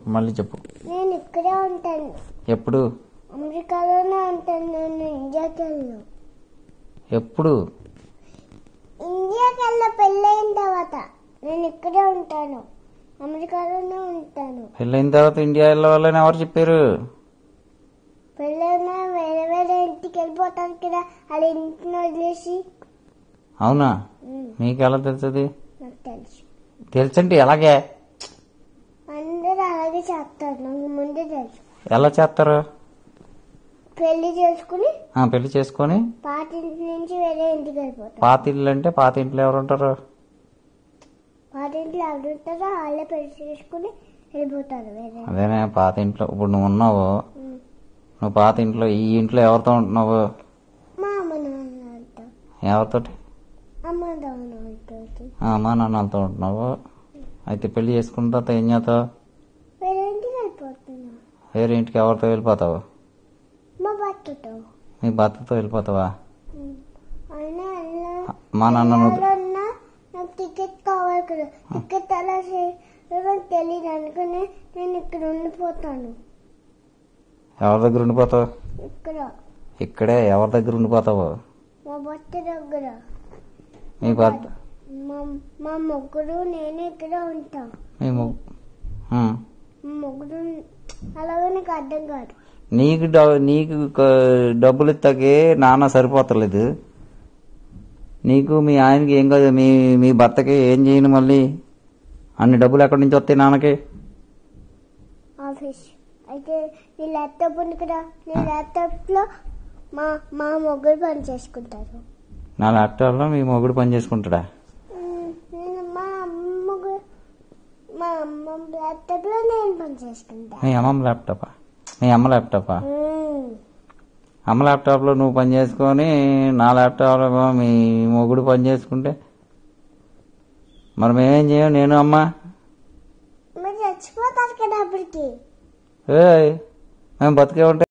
మళ్ళీ చెప్పు నేను ఇక్కడే ఉంటాను ఎప్పుడు అమెరికాలోనే ఉంటాను నేను ఇండియాకి వెళ్ళను ఎప్పుడు ఇండియాకి వెళ్ళ పెళ్ళైన తర్వాత నేను ఇక్కడే ఉంటాను అమెరికాలోనే ఉంటాను పెళ్ళైన తర్వాత ఇండియా వెళ్ళవాలని ఎవరు చెప్పారు పెళ్ళైన వేరే వేరే ఇంటికి వెళ్ళిపోతాను కదా వాళ్ళ ఇంటిని వదిలేసి అవునా ఉమ్, మీకు ఎలా తెలుస్తుంది నాకు తెలుసు తెలుసంటే ఎలాగే అందరూ అలాగే చేస్తారు నాకు ముందే తెలుసు ఎలా చేస్తారు పెళ్లి చేసుకుని ఆ, పెళ్లి చేసుకొని పాత ఇంటి నుంచి వేరే ఇంటికి వెళ్ళిపోతారు పాత ఇల్లు అంటే పాత ఇంట్లో ఎవరు ఉంటారు పాత ఇంట్లో ఎవరు ఉంటారో వాళ్ళే పెళ్లి చేసుకుని వెళ్ళిపోతారు వేరే అదేనే పాత ఇంట్లో ఇప్పుడు నువ్వు ఉన్నావు ఉమ్. నువ్వు పాత ఇంట్లో ఈ ఇంట్లో ఎవరితో ఉంటున్నావు మా అమ్మ నాన్నతో ఎవరితోటి అమ్మ నాన్నతో ఆ, అమ్మా నాన్నలతో ఉంటున్నావు అయితే పెళ్లి చేసుకున్న తర్వాత ఏం చేస్తావు వేరే ఇంటికి వెళ్ళిపోతున్నా వేరే ఇంటికి ఎవరితో వెళ్ళిపోతావు మా భర్తతో మీ భర్తతో వెళ్ళిపోతావా ఉమ్. అయినా అలా మా నాన్న నువ్వు వెళ్ళాలన్నా నాకు టికెట్ కావాలి కదా టికెట్ ఎలా చేయడం తెలియదు అనుకుని నేను ఇక్కడ ఉండిపోతాను ఎవరి దగ్గర ఉండిపోతావు ఇక్కడ ఇక్కడే ఎవరి దగ్గర ఉండిపోతావు మా భర్త దగ్గర మీ భర్త మా మా ముగ్గురు నేను ఇక్కడ ఉంటాం మీ ము- ఉం. మా ముగ్గురు అలాగే నాకు అర్థం కాదు నీకు డ- నీకు క- డబ్బులు ఇస్తాకే నాన్న సరిపోతలేదు నీకు మీ ఆయనకి ఏం కాదు మీ మీ భర్తకి ఏం చేయను మళ్ళీ అన్ని డబ్బులు ఎక్కడి నుంచి వస్తాయి నాన్నకి ఆఫీస్ అయితే నీ ల్యాప్టాప్ ఉంది కదా నీ ల్యాప్టాప్లో మా మా ముగ్గురు పని చేసుకుంటారు నా ల్యాప్టాప్లో మీ మొగుడు పని చేసుకుంటాడా ఉమ్, నేను మా అమ్మకు మా అమ్మ ల్యాప్టాప్లో నేను పని చేసుకుంటా మీ అమ్మమ్మ ల్యాప్టాపా మీ అమ్మ ల్యాప్టాపా ఉమ్, అమ్మ ల్యాప్టాప్లో నువ్వు పని చేసుకొని నా ల్యాప్టాప్లో ఏమో మీ మొగుడు పని చేసుకుంటే మరి మేమేం చేయం నేను అమ్మ మీరు చచ్చిపోతారు కదా అప్పటికి ఏ మేము బతికే ఉంటే